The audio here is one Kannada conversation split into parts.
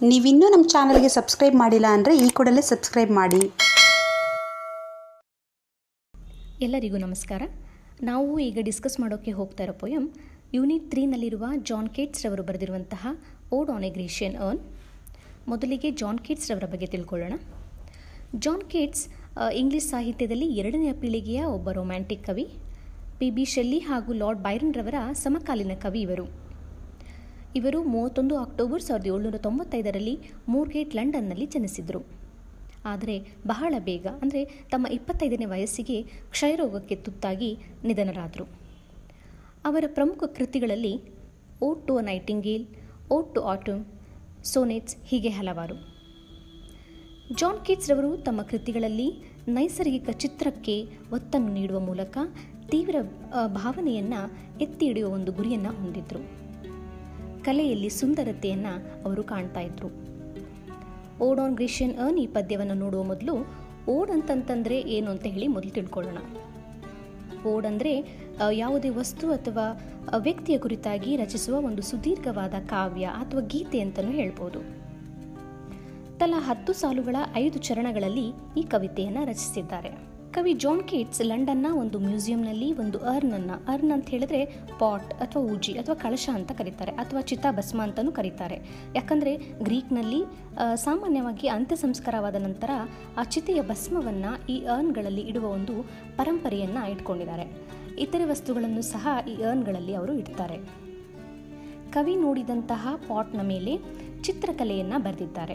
ನೀವಿನ್ನೂ ನಮ್ಮ ಚಾನಲ್ಗೆ ಸಬ್ಸ್ಕ್ರೈಬ್ ಮಾಡಿಲ್ಲ ಅಂದರೆ ಈ ಕೂಡಲೇ ಸಬ್ಸ್ಕ್ರೈಬ್ ಮಾಡಿ ಎಲ್ಲರಿಗೂ ನಮಸ್ಕಾರ ನಾವು ಈಗ ಡಿಸ್ಕಸ್ ಮಾಡೋಕ್ಕೆ ಹೋಗ್ತಾ ಇರೋ ಪೊಯಮ್ ಯೂನಿಟ್ ತ್ರೀನಲ್ಲಿರುವ ಜಾನ್ ಕೇಟ್ಸ್ ರವರು ಬರೆದಿರುವಂತಹ ode on a Grecian urn ಮೊದಲಿಗೆ ಜಾನ್ ಕೇಟ್ಸ್ ರವರ ಬಗ್ಗೆ ತಿಳ್ಕೊಳ್ಳೋಣ ಜಾನ್ ಕೇಟ್ಸ್ ಆ, ಇಂಗ್ಲಿಷ್ ಸಾಹಿತ್ಯದಲ್ಲಿ ಎರಡನೆಯ ಪೀಳಿಗೆಯ ಒಬ್ಬ ರೊಮ್ಯಾಂಟಿಕ್ ಕವಿ ಪಿ ಬಿ ಶೆಲ್ಲಿ ಹಾಗೂ ಲಾರ್ಡ್ ಬೈರನ್ ರವರ ಸಮಕಾಲೀನ ಕವಿ ಇವರು ಇವರು ಮೂವತ್ತೊಂದು ಅಕ್ಟೋಬರ್ ಸಾವಿರದ ಏಳ್ನೂರ ತೊಂಬತ್ತೈದರಲ್ಲಿ ಮೂರ್ಗೇಟ್ ಲಂಡನ್ನಲ್ಲಿ ಜನಿಸಿದರು ಆದರೆ ಬಹಳ ಬೇಗ ಅಂದರೆ ತಮ್ಮ ಇಪ್ಪತ್ತೈದನೇ ವಯಸ್ಸಿಗೆ ಕ್ಷಯರೋಗಕ್ಕೆ ತುತ್ತಾಗಿ ನಿಧನರಾದರು ಅವರ ಪ್ರಮುಖ ಕೃತಿಗಳಲ್ಲಿ ode to a nightingale ode to autumn sonnets ಹೀಗೆ ಹಲವಾರು ಜಾನ್ ಕೀಟ್ಸ್ ರವರು ತಮ್ಮ ಕೃತಿಗಳಲ್ಲಿ ನೈಸರ್ಗಿಕ ಚಿತ್ರಕ್ಕೆ ಒತ್ತನ್ನು ನೀಡುವ ಮೂಲಕ ತೀವ್ರ ಆ, ಭಾವನೆಯನ್ನು ಎತ್ತಿ ಹಿಡಿಯುವ ಒಂದು ಗುರಿಯನ್ನು ಹೊಂದಿದ್ರು ಕಲೆಯಲ್ಲಿ ಸುಂದರತೆಯನ್ನು ಅವರು ಕಾಣ್ತಾ ಇದ್ರು ಓಡ್ ಆನ್ ಗ್ರೀಷಿಯನ್ ಅರ್ನ್ ಈ ಪದ್ಯವನ್ನು ನೋಡುವ ಮೊದಲು ಓಡ್ ಅಂತಂತಂದರೆ ಏನು ಅಂತ ಹೇಳಿ ಮೊದಲು ತಿಳ್ಕೊಳ್ಳೋಣ ಓಡ್ ಅಂದರೆ ಆ, ಯಾವುದೇ ವಸ್ತು ಅಥವಾ ಆ, ವ್ಯಕ್ತಿಯ ಕುರಿತಾಗಿ ರಚಿಸುವ ಒಂದು ಸುದೀರ್ಘವಾದ ಕಾವ್ಯ ಅಥವಾ ಗೀತೆ ಅಂತಲೂ ಹೇಳ್ಬೋದು ತಲಾ ಹತ್ತು ಸಾಲುಗಳ ಐದು ಚರಣಗಳಲ್ಲಿ ಈ ಕವಿತೆಯನ್ನು ರಚಿಸಿದ್ದಾರೆ ಕವಿ ಜಾನ್ ಕೇಟ್ಸ್ ಲಂಡನ್ನ ಒಂದು ಮ್ಯೂಸಿಯಂನಲ್ಲಿ ಒಂದು ಅರ್ನನ್ನು ಅರ್ನ್ ಅಂತ ಹೇಳಿದ್ರೆ ಪಾಟ್ ಅಥವಾ ಊಜಿ ಅಥವಾ ಕಳಶ ಅಂತ ಕರೀತಾರೆ ಅಥವಾ ಚಿತಾಭಸ್ಮ ಅಂತಲೂ ಕರೀತಾರೆ ಯಾಕಂದರೆ ಗ್ರೀಕ್ನಲ್ಲಿ ಆ, ಸಾಮಾನ್ಯವಾಗಿ ಅಂತ್ಯ ಸಂಸ್ಕಾರವಾದ ನಂತರ ಆ ಚಿತೆಯ ಭಸ್ಮವನ್ನು ಈ ಅರ್ನ್ಗಳಲ್ಲಿ ಇಡುವ ಒಂದು ಪರಂಪರೆಯನ್ನು ಇಟ್ಕೊಂಡಿದ್ದಾರೆ ಇತರೆ ವಸ್ತುಗಳನ್ನು ಸಹ ಈ ಅರ್ನ್ಗಳಲ್ಲಿ ಅವರು ಇಡ್ತಾರೆ ಕವಿ ನೋಡಿದಂತಹ ಪಾಟ್ನ ಮೇಲೆ ಚಿತ್ರಕಲೆಯನ್ನು ಬರೆದಿದ್ದಾರೆ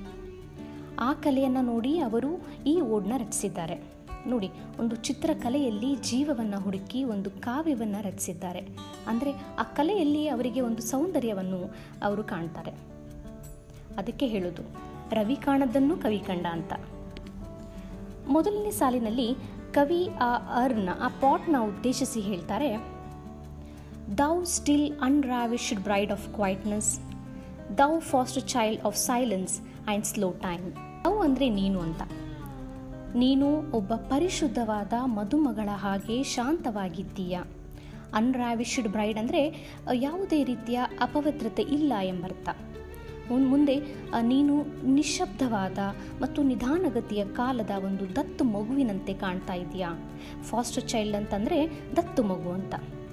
ಆ ಕಲೆಯನ್ನು ನೋಡಿ ಅವರು ಈ ಓಡ್ನ ರಚಿಸಿದ್ದಾರೆ ನೋಡಿ ಒಂದು ಚಿತ್ರಕಲೆಯಲ್ಲಿ ಜೀವವನ್ನು ಹುಡುಕಿ ಒಂದು ಕಾವ್ಯವನ್ನು ರಚಿಸಿದ್ದಾರೆ ಅಂದರೆ ಆ ಕಲೆಯಲ್ಲಿ ಅವರಿಗೆ ಒಂದು ಸೌಂದರ್ಯವನ್ನು ಅವರು ಕಾಣ್ತಾರೆ ಅದಕ್ಕೆ ಹೇಳೋದು ರವಿ ಕಾಣದನ್ನು ಕವಿ ಕಂಡ ಅಂತ ಮೊದಲನೇ ಸಾಲಿನಲ್ಲಿ ಕವಿ ಆ ಅರ್ನ ಆ ಪಾಟ್ನ ಉದ್ದೇಶಿಸಿ ಹೇಳ್ತಾರೆ thou still unravished bride of quietness thou foster child of silence and slow time thou ಅಂದರೆ ನೀನು ಅಂತ ನೀನು ಒಬ್ಬ ಪರಿಶುದ್ಧವಾದ ಮದುಮಗಳ ಹಾಗೆ ಶಾಂತವಾಗಿದ್ದೀಯ ಅನ್ರಾವಿಶ್ಡ್ ಬ್ರೈಡ್ ಅಂದರೆ ಯಾವುದೇ ರೀತಿಯ ಅಪವಿತ್ರತೆ ಇಲ್ಲ ಎಂಬರ್ಥ ಮುನ್- ಮುಂದೆ ಆ, ನೀನು ನಿಶ್ಶಬ್ದವಾದ ಮತ್ತು ನಿಧಾನಗತಿಯ ಕಾಲದ ಒಂದು ದತ್ತು ಮಗುವಿನಂತೆ ಕಾಣ್ತಾ ಇದೆಯಾ ಫಾಸ್ಟರ್ ಚೈಲ್ಡ್ ಅಂತಂದರೆ ದತ್ತು ಮಗು ಅಂತ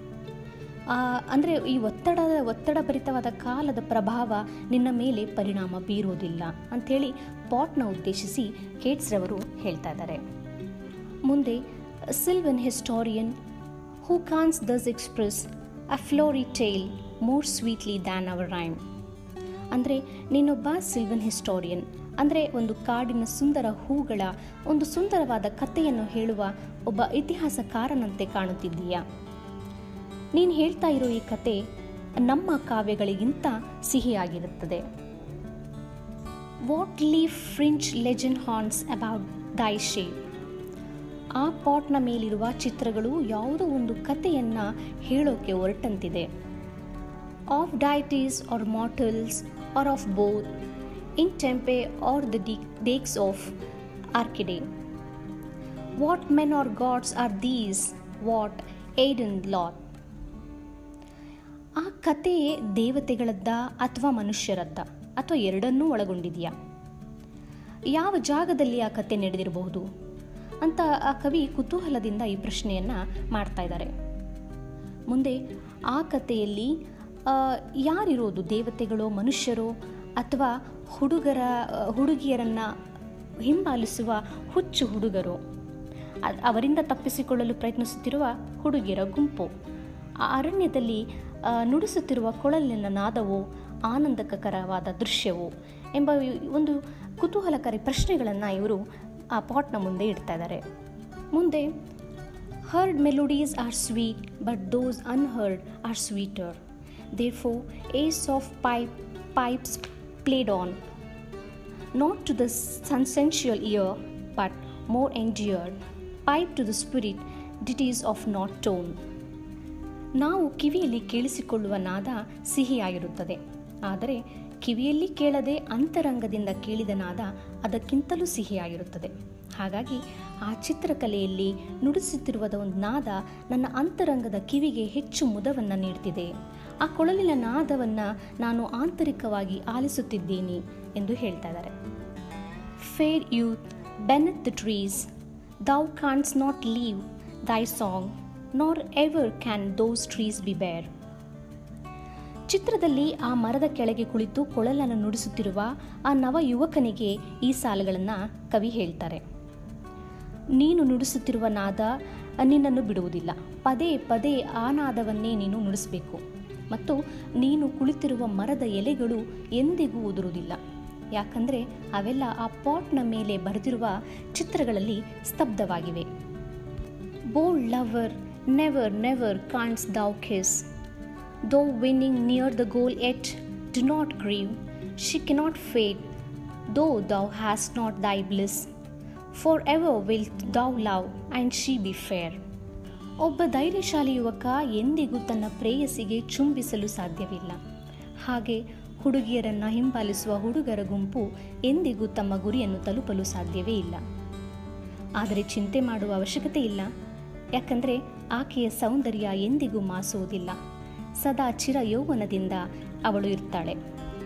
ಅಂದರೆ ಈ ಒತ್ತಡ ಒತ್ತಡ ಭರಿತವಾದ ಕಾಲದ ಪ್ರಭಾವ ನಿನ್ನ ಮೇಲೆ ಪರಿಣಾಮ ಬೀರೋದಿಲ್ಲ ಅಂಥೇಳಿ ಪಾಟ್ನ ಉದ್ದೇಶಿಸಿ ಕೇಟ್ಸ್ರವರು ಹೇಳ್ತಾ ಇದ್ದಾರೆ ಮುಂದೆ sylvan historian who canst thus express a flowery tale more sweetly than our rhyme ಅಂದರೆ ನೀನೊಬ್ಬ ಸಿಲ್ವನ್ ಹಿಸ್ಟೋರಿಯನ್ ಅಂದರೆ ಒಂದು ಕಾಡಿನ ಸುಂದರ ಹೂಗಳ ಒಂದು ಸುಂದರವಾದ ಕಥೆಯನ್ನು ಹೇಳುವ ಒಬ್ಬ ಇತಿಹಾಸಕಾರನಂತೆ ಕಾಣುತ್ತಿದ್ದೀಯಾ ನೀನು ಹೇಳ್ತಾ ಇರೋ ಈ ಕತೆ ನಮ್ಮ ಕಾವ್ಯಗಳಿಗಿಂತ ಸಿಹಿಯಾಗಿರುತ್ತದೆ ವಾಟ್ ಲೀವ್ ಫ್ರಿಂಚ್ ಲೆಜೆಂಡ್ ಹಾರ್ನ್ಸ್ ಅಬೌಟ್ ದೈ ಶೇಪ್ ಆ ಪಾಟ್ನ ಮೇಲಿರುವ ಚಿತ್ರಗಳು ಯಾವುದೋ ಒಂದು ಕಥೆಯನ್ನು ಹೇಳೋಕೆ ಹೊರಟಂತಿದೆ of deities or mortals or of both in Tempe or the dales of Arcady what men or gods are these what maidens loth ಆ ಕಥೆಯೇ ದೇವತೆಗಳದ್ದ ಅಥವಾ ಮನುಷ್ಯರದ್ದ ಅಥವಾ ಎರಡನ್ನೂ ಒಳಗೊಂಡಿದೆಯಾ ಯಾವ ಜಾಗದಲ್ಲಿ ಆ ಕತೆ ನಡೆದಿರಬಹುದು ಅಂತ ಆ ಕವಿ ಕುತೂಹಲದಿಂದ ಈ ಪ್ರಶ್ನೆಯನ್ನು ಮಾಡ್ತಾ ಇದ್ದಾರೆ ಮುಂದೆ ಆ ಕಥೆಯಲ್ಲಿ ಆ, ಯಾರಿರೋದು ದೇವತೆಗಳೋ ಮನುಷ್ಯರೋ ಅಥವಾ ಹುಡುಗರ ಆ, ಹುಡುಗಿಯರನ್ನು ಹಿಂಬಾಲಿಸುವ ಹುಚ್ಚು ಹುಡುಗರು ಅ- ಅವರಿಂದ ತಪ್ಪಿಸಿಕೊಳ್ಳಲು ಪ್ರಯತ್ನಿಸುತ್ತಿರುವ ಹುಡುಗಿಯರ ಗುಂಪು ಆ ಅರಣ್ಯದಲ್ಲಿ ಆ, ನುಡಿಸುತ್ತಿರುವ ಕೊಳಲಿನ ನಾದವೋ ಆನಂದಕರವಾದ ದೃಶ್ಯವೋ ಎಂಬ ಈ ಒಂದು ಕುತೂಹಲಕಾರಿ ಪ್ರಶ್ನೆಗಳನ್ನು ಇವರು ಆ ಪಾಟ್ನ ಮುಂದೆ ಇಡ್ತಾ ಇದ್ದಾರೆ ಮುಂದೆ heard melodies are sweet but those unheard are sweeter therefore ye ಆಫ್ pipe pipes played on not to the sensual ear, but more endured, pipe to the spirit, ditties of not tone. ನಾವು ಕಿವಿಯಲ್ಲಿ ಕೇಳಿಸಿಕೊಳ್ಳುವ ನಾದ ಸಿಹಿಯಾಗಿರುತ್ತದೆ ಆದರೆ ಕಿವಿಯಲ್ಲಿ ಕೇಳದೆ ಅಂತರಂಗದಿಂದ ಕೇಳಿದ ನಾದ ಅದಕ್ಕಿಂತಲೂ ಸಿಹಿಯಾಗಿರುತ್ತದೆ ಹಾಗಾಗಿ ಆ ಚಿತ್ರಕಲೆಯಲ್ಲಿ ನುಡಿಸುತ್ತಿರುವುದ ಒಂದು ನಾದ ನನ್ನ ಅಂತರಂಗದ ಕಿವಿಗೆ ಹೆಚ್ಚು ಮುದವನ್ನು ನೀಡ್ತಿದೆ ಆ ಕೊಳಲಿನ ನಾದವನ್ನು ನಾನು ಆಂತರಿಕವಾಗಿ ಆಲಿಸುತ್ತಿದ್ದೀನಿ ಎಂದು ಹೇಳ್ತಾ ಇದ್ದಾರೆ fair youth beneath the trees thou canst not leave thy song nor ever can those trees be bare ಚಿತ್ರದಲ್ಲಿ ಆ ಮರದ ಕೆಳಗೆ ಕುಳಿತು ಕೊಳಲನ್ನು ನುಡಿಸುತ್ತಿರುವ ಆ ನವ ಯುವಕನಿಗೆ ಈ ಸಾಲುಗಳನ್ನು ಕವಿ ಹೇಳ್ತಾರೆ ನೀನು ನುಡಿಸುತ್ತಿರುವ ನಾದ ನಿನ್ನನ್ನು ಬಿಡುವುದಿಲ್ಲ ಪದೇ ಪದೇ ಆ ನಾದವನ್ನೇ ನೀನು ನುಡಿಸಬೇಕು ಮತ್ತು ನೀನು ಕುಳಿತಿರುವ ಮರದ ಎಲೆಗಳು ಎಂದಿಗೂ ಉದುರುವುದಿಲ್ಲ ಯಾಕಂದರೆ ಅವೆಲ್ಲ ಆ ಪಾಟ್ನ ಮೇಲೆ ಬರೆದಿರುವ ಚಿತ್ರಗಳಲ್ಲಿ ಸ್ತಬ್ಧವಾಗಿವೆ bold lover never never canst thou kiss Though winning near the goal yet, do not grieve. She cannot fade, though thou hast not thy bliss. Forever wilt thou love, and she be fair. ಒಬ್ಬ ಧೈರ್ಯಶಾಲಿ ಯುವಕ ಎಂದಿಗೂ ತನ್ನ ಪ್ರೇಯಸಿಗೆ ಚುಂಬಿಸಲು ಸಾಧ್ಯವಿಲ್ಲ ಹಾಗೆ ಹುಡುಗಿಯರನ್ನು ಹಿಂಬಾಲಿಸುವ ಹುಡುಗರ ಗುಂಪು ಎಂದಿಗೂ ತಮ್ಮ ಗುರಿಯನ್ನು ತಲುಪಲು ಸಾಧ್ಯವೇ ಇಲ್ಲ ಆದರೆ ಚಿಂತೆ ಮಾಡುವ ಅವಶ್ಯಕತೆ ಇಲ್ಲ ಯಾಕಂದರೆ ಆಕೆಯ ಸೌಂದರ್ಯ ಎಂದಿಗೂ ಮಾಸುವುದಿಲ್ಲ ಸದಾ ಚಿರ ಯೌವನದಿಂದ ಅವಳು ಇರ್ತಾಳೆ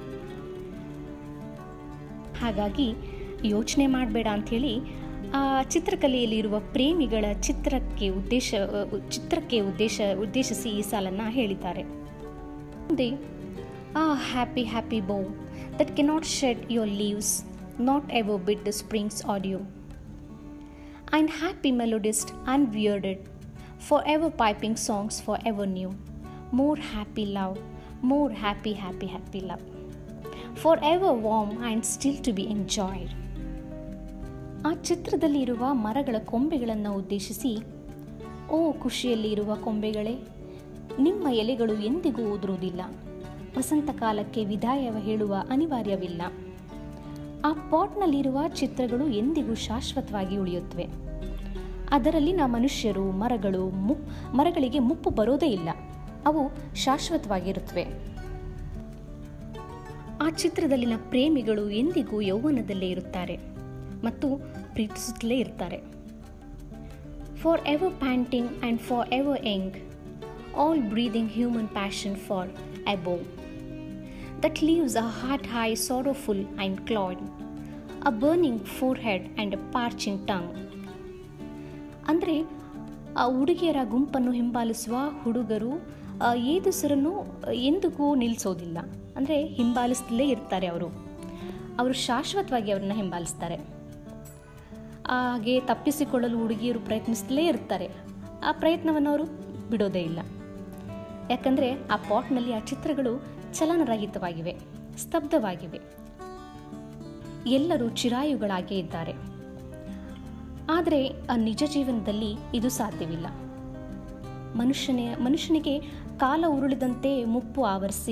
ಹಾಗಾಗಿ ಯೋಚನೆ ಮಾಡಬೇಡ ಅಂಥೇಳಿ ಆ ಚಿತ್ರಕಲೆಯಲ್ಲಿರುವ ಪ್ರೇಮಿಗಳ ಚಿತ್ರಕ್ಕೆ ಉದ್ದೇಶ ಚಿತ್ರಕ್ಕೆ ಉದ್ದೇಶ ಉದ್ದೇಶಿಸಿ ಈ ಸಾಲನ್ನು ಹೇಳಿದ್ದಾರೆ ಮುಂದೆ ಆ happy happy boughs that cannot shed your leaves nor ever bid the springs adieu and happy melodist and unwearied for ever piping songs for ever new more happy love, more happy, happy, happy love. Forever warm and still to be enjoyed. ಆ ಚಿತ್ರದಲ್ಲಿ ಇರುವ ಮರಗಳ ಕೊಂಬೆಗಳನ್ನು ಉದ್ದೇಶಿಸಿ ಓ ಖುಷಿಯಲ್ಲಿ ಇರುವ ಕೊಂಬೆಗಳೇ ನಿಮ್ಮ ಎಲೆಗಳು ಎಂದಿಗೂ ಉದುರುವುದಿಲ್ಲ ವಸಂತ ಕಾಲಕ್ಕೆ ವಿದಾಯ ಹೇಳುವ ಅನಿವಾರ್ಯವಿಲ್ಲ ಆ ಪಾಟ್ನಲ್ಲಿರುವ ಚಿತ್ರಗಳು ಎಂದಿಗೂ ಶಾಶ್ವತವಾಗಿ ಉಳಿಯುತ್ತವೆ ಅದರಲ್ಲಿನ ಮನುಷ್ಯರು ಮರಗಳು ಮು ಮರಗಳಿಗೆ ಮುಪ್ಪು ಬರೋದೇ ಇಲ್ಲ ಅವು ಶಾಶ್ವತವಾಗಿರುತ್ತವೆ ಆ ಚಿತ್ರದಲ್ಲಿನ ಪ್ರೇಮಿಗಳು ಎಂದಿಗೂ ಯೌವನದಲ್ಲೇ ಇರುತ್ತಾರೆ ಮತ್ತು ಪ್ರೀತಿಸುತ್ತಲೇ ಇರ್ತಾರೆ for ever panting and for ever young all breathing human passion far above that leaves a heart high sorrowful and cloyed a burning forehead and a parching tongue ಅಂದರೆ ಆ ಹುಡುಗಿಯರ ಗುಂಪನ್ನು ಹಿಂಬಾಲಿಸುವ ಹುಡುಗರು ಏದುಸರನ್ನು ಎಂದಿಗೂ ನಿಲ್ಲಿಸೋದಿಲ್ಲ ಅಂದರೆ ಹಿಂಬಾಲಿಸ್ತಲೇ ಇರ್ತಾರೆ ಅವರು ಅವರು ಶಾಶ್ವತವಾಗಿ ಅವ್ರನ್ನ ಹಿಂಬಾಲಿಸ್ತಾರೆ ಹಾಗೆ ತಪ್ಪಿಸಿಕೊಳ್ಳಲು ಹುಡುಗಿಯರು ಪ್ರಯತ್ನಿಸ್ತಲೇ ಇರ್ತಾರೆ ಆ ಪ್ರಯತ್ನವನ್ನು ಅವರು ಬಿಡೋದೇ ಇಲ್ಲ ಯಾಕಂದರೆ ಆ ಪಾಟ್ನಲ್ಲಿ ಆ ಚಿತ್ರಗಳು ಚಲನರಹಿತವಾಗಿವೆ ಸ್ತಬ್ಧವಾಗಿವೆ ಎಲ್ಲರೂ ಚಿರಾಯುಗಳಾಗೇ ಇದ್ದಾರೆ ಆದರೆ ಆ ನಿಜ ಜೀವನದಲ್ಲಿ ಇದು ಸಾಧ್ಯವಿಲ್ಲ ಮನುಷ್ಯನೇ ಮನುಷ್ಯನಿಗೆ ಕಾಲ ಉರುಳಿದಂತೆ ಮುಪ್ಪು ಆವರಿಸಿ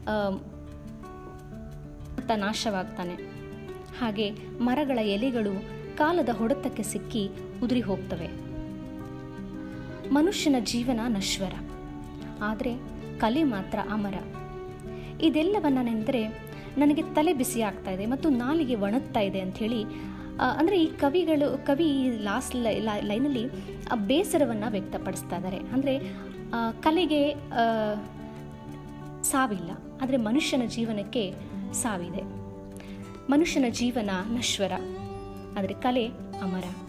ನಾಶವಾಗ್ತಾನೆ ಹಾಗೆ ಮರಗಳ ಎಲೆಗಳು ಕಾಲದ ಹೊಡೆತಕ್ಕೆ ಸಿಕ್ಕಿ ಉದುರಿ ಹೋಗ್ತವೆ ಮನುಷ್ಯನ ಜೀವನ ನಶ್ವರ ಆದರೆ ಕಲೆ ಮಾತ್ರ ಅಮರ ಇದೆಲ್ಲವನ್ನ ನೆನೆದರೆ ನನಗೆ ತಲೆ ಬಿಸಿ ಆಗ್ತಾ ಇದೆ ಮತ್ತು ನಾಲಿಗೆ ಒಣಗ್ತಾ ಇದೆ ಅಂಥೇಳಿ ಅಂದರೆ ಈ ಕವಿಗಳು ಕವಿ ಲಾಸ್ಟ್ ಲೈನಲ್ಲಿ ಆ ಬೇಸರವನ್ನು ವ್ಯಕ್ತಪಡಿಸ್ತಾ ಇದ್ದಾರೆ ಅಂದರೆ ಕಲೆಗೆ ಸಾವಿಲ್ಲ ಆದರೆ ಮನುಷ್ಯನ ಜೀವನಕ್ಕೆ ಸಾವಿದೆ ಮನುಷ್ಯನ ಜೀವನ ನಶ್ವರ ಆದರೆ ಕಲೆ ಅಮರ